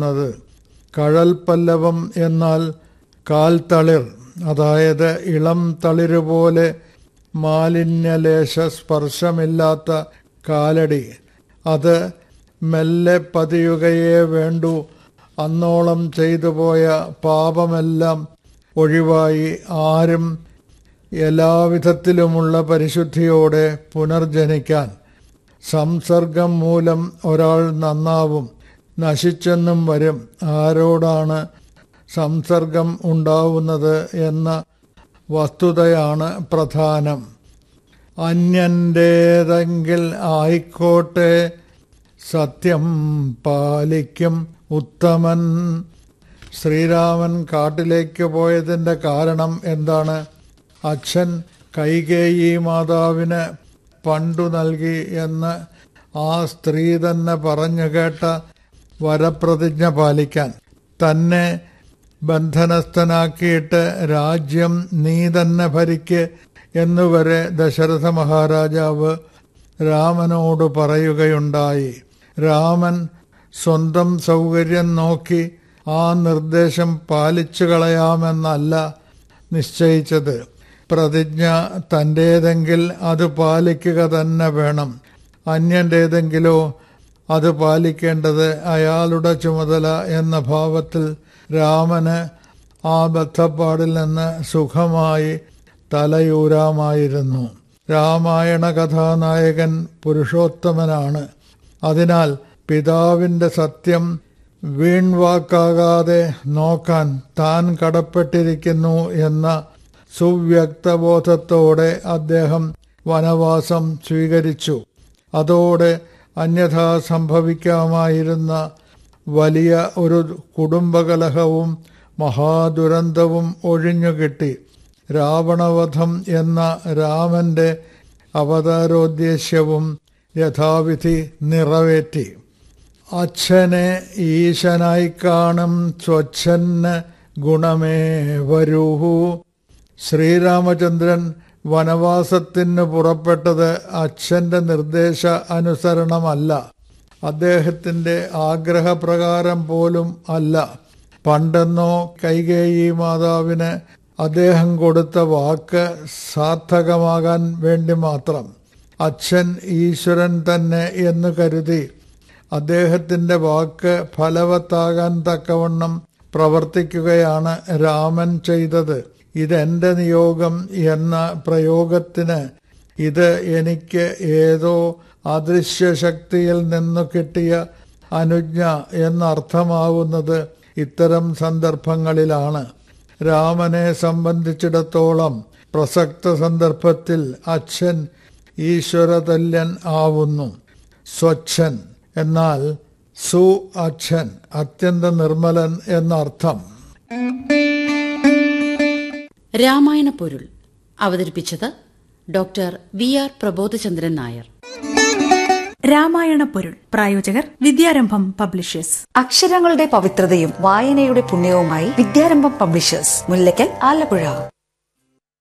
ഉണ്ടാവുന്നത് കഴൽ പല്ലവം എന്നാൽ കാൽത്തളിർ അതായത് ഇളം തളിര് പോലെ മാലിന്യലേശ സ്പർശമില്ലാത്ത കാലടി അത് മെല്ലെ പതിയുകയേ വേണ്ടൂ അന്നോളം ചെയ്തു പോയ പാപമെല്ലാം ഒഴിവായി ആരും എല്ലാവിധത്തിലുമുള്ള പരിശുദ്ധിയോടെ പുനർജനിക്കാൻ സംസർഗം മൂലം ഒരാൾ നന്നാവും നശിച്ചെന്നും വരും ആരോടാണ് സംസർഗം ഉണ്ടാവുന്നത് എന്ന വസ്തുതയാണ് പ്രധാനം അന്യൻ്റേതെങ്കിൽ ആയിക്കോട്ടെ സത്യം പാലിക്കും ഉത്തമൻ ശ്രീരാമൻ കാട്ടിലേക്ക് പോയതിൻ്റെ കാരണം എന്താണ് അച്ഛൻ കൈകേയി മാതാവിന് പണ്ടു നൽകി എന്ന് ആ സ്ത്രീ തന്നെ പറഞ്ഞു കേട്ട വരപ്രതിജ്ഞ പാലിക്കാൻ തന്നെ ബന്ധനസ്ഥനാക്കിയിട്ട് രാജ്യം നീ തന്നെ ഭരിക്ക് എന്നുവരെ ദശരഥ മഹാരാജാവ് രാമനോട് പറയുകയുണ്ടായി രാമൻ സ്വന്തം സൗകര്യം നോക്കി ആ നിർദ്ദേശം പാലിച്ചു കളയാമെന്നല്ല നിശ്ചയിച്ചത് പ്രതിജ്ഞ തൻ്റേതെങ്കിൽ അത് പാലിക്കുക തന്നെ വേണം അന്യൻ്റേതെങ്കിലോ അത് പാലിക്കേണ്ടത് അയാളുടെ ചുമതല എന്ന ഭാവത്തിൽ രാമന് ആ ബദ്ധപ്പാടിൽ നിന്ന് സുഖമായി തലയൂരാമായിരുന്നു രാമായണ കഥാനായകൻ പുരുഷോത്തമനാണ് അതിനാൽ പിതാവിൻ്റെ സത്യം വീൺവാക്കാകാതെ നോക്കാൻ താൻ കടപ്പെട്ടിരിക്കുന്നു എന്ന സുവ്യക്തബോധത്തോടെ അദ്ദേഹം വനവാസം സ്വീകരിച്ചു അതോടെ അന്യഥാ സംഭവിക്കാമായിരുന്ന വലിയ ഒരു കുടുംബകലഹവും മഹാദുരന്തവും ഒഴിഞ്ഞുകിട്ടി രാവണവധം എന്ന രാമന്റെ അവതാരോദ്ദേശ്യവും യഥാവിധി നിറവേറ്റി അച്ഛനെ ഈശനായി കാണും സ്വച്ഛന് ഗുണമേ വരൂഹു ശ്രീരാമചന്ദ്രൻ വനവാസത്തിന് പുറപ്പെട്ടത് അച്ഛന്റെ നിർദ്ദേശ അനുസരണമല്ല അദ്ദേഹത്തിന്റെ ആഗ്രഹപ്രകാരം പോലും അല്ല പണ്ടെന്നോ കൈകേയി മാതാവിന് അദ്ദേഹം കൊടുത്ത വാക്ക് സാർത്ഥകമാകാൻ വേണ്ടി മാത്രം അച്ഛൻ ഈശ്വരൻ തന്നെ എന്ന് കരുതി അദ്ദേഹത്തിന്റെ വാക്ക് ഫലവത്താകാൻ തക്കവണ്ണം പ്രവർത്തിക്കുകയാണ് രാമൻ ചെയ്തത് ഇതെന്റെ നിയോഗം എന്ന പ്രയോഗത്തിന് ഇത് എനിക്ക് ഏതോ അദൃശ്യശക്തിയിൽ നിന്നു കിട്ടിയ അനുജ്ഞ എന്നർത്ഥമാവുന്നത് ഇത്തരം സന്ദർഭങ്ങളിലാണ് രാമനെ സംബന്ധിച്ചിടത്തോളം പ്രസക്ത സന്ദർഭത്തിൽ അച്ഛൻ ഈശ്വരതല്യൻ ആവുന്നു സ്വച്ഛൻ എന്നാൽ സു അച്ഛൻ അത്യന്ത നിർമ്മലൻ എന്നർത്ഥം രാമായണ പൊരുൾ അവതരിപ്പിച്ചത് doctor V R Prabodhachandran Nair Ramayana പൊരുൾ പ്രായോജകർ വിദ്യാരംഭം പബ്ലിഷേഴ്സ് അക്ഷരങ്ങളുടെ പവിത്രതയും വായനയുടെ പുണ്യവുമായി വിദ്യാരംഭം പബ്ലിഷേഴ്സ് മുല്ലക്കൽ ആലപ്പുഴ